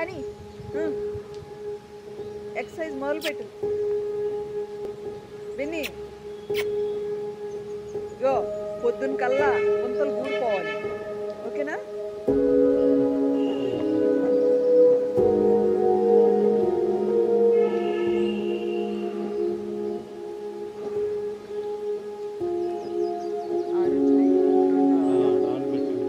కానీ ఎక్సర్సైజ్ మొదలుపెట్టు విని యో పొద్దున్న కల్లా గుంతలు కూడిపోవాలి ఓకేనా ఆరు వచ్చినాయి. నాలుగు పెట్టింది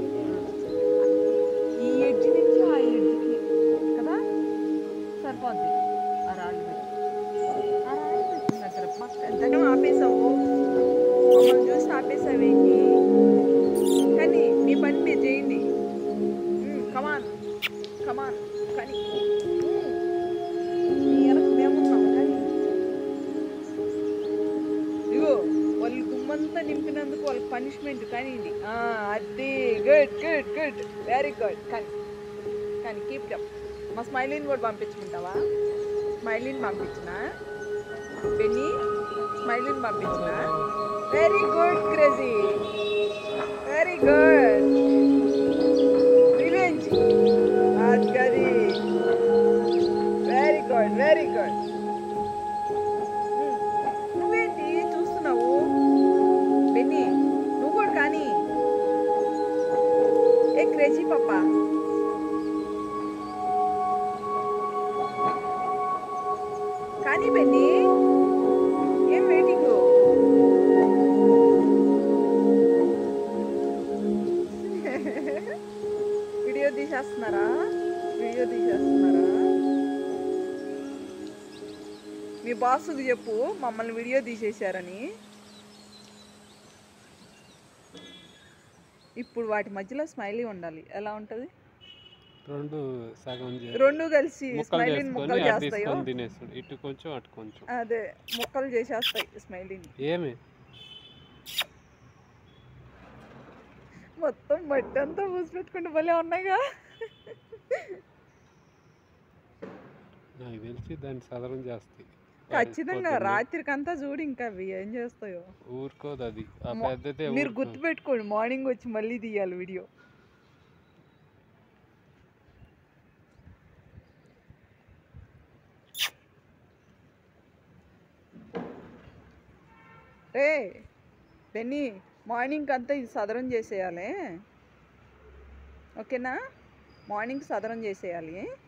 ఈ ఎడ్జ్ నుంచి ఆ ఎడ్జ్కి కదా సరిపోద్ది ఆ రాళ్ళు పెట్టి. ఆ రాళ్ళు పెట్టిన దగ్గర పక్క ఎంతగా ఆపేసావు మమ్మల్ని చూసి ఆపేసావేంటి కానీ మీ పని మీరు చేయండి కమాన్ కమాన్ కానీ మ్మ్. మీ వెనక మేమున్నాం కానీ ఇగో వాళ్ళు గుమ్మంతా నింపినందుకు వాళ్ళకి పనిష్మెంట్ కానివ్వండి ఆ, అది good good good very good కానీ కానీ కీప్ అప్ మా స్మైలీని కూడా పంపించుకుంటావా స్మైలీని పంపించిన బెన్నీ స్మైలీని పంపించిన very good crazy very good revenge అది వెరీ గుడ్ వెరీ గుడ్ నువ్వేంటి చూస్తున్నావు బెన్నీ నువ్వు కూడా కానీ ఏ క్రేజీ పాపా కానీ బెన్నీ ఏం వెయిటింగ్ వీడియో తీసేస్తున్నారా వీడియో తీసేస్తున్నారా మీ బాసుకు చెప్పు మమ్మల్ని వీడియో తీసేశారని ఇప్పుడు వాటి మధ్యలో స్మైలీ ఉండాలి ఎలా ఉంటది రెండు సగం చే- రెండు కలిసి ముక్కలు స్మైలీని చేసుకొని ముక్కలు అది చేస్తాయో తీసుకొని తినేస్తాడు ఇటు కొంచెం అటు కొంచెం అదే ముక్కలు చేసేస్తాయి స్మైలీని ఏమి మొత్తం బట్టి అంతా పూసి పెట్టుకుంటే భలే ఉన్నాయిగా నాకు తెలిసి దాన్ని సదరం చేస్తాయి ఖచ్చితంగా పొద్దున్నే. రాత్రికంతా చూడు ఇంకా అవి ఏం చేస్తాయో ఊరుకోదు అది ఆ మొ- పెద్దదే మీరు ఊరుకోదు. గుర్తు పెట్టుకోండి మార్నింగ్ వచ్చి మళ్ళీ తీయాలి వీడియో రే బెన్నీ మార్నింగ్ అంతా ఇది సదరం చేసేయాలి ఓకేనా మార్నింగ్ సదరం చేసేయాలి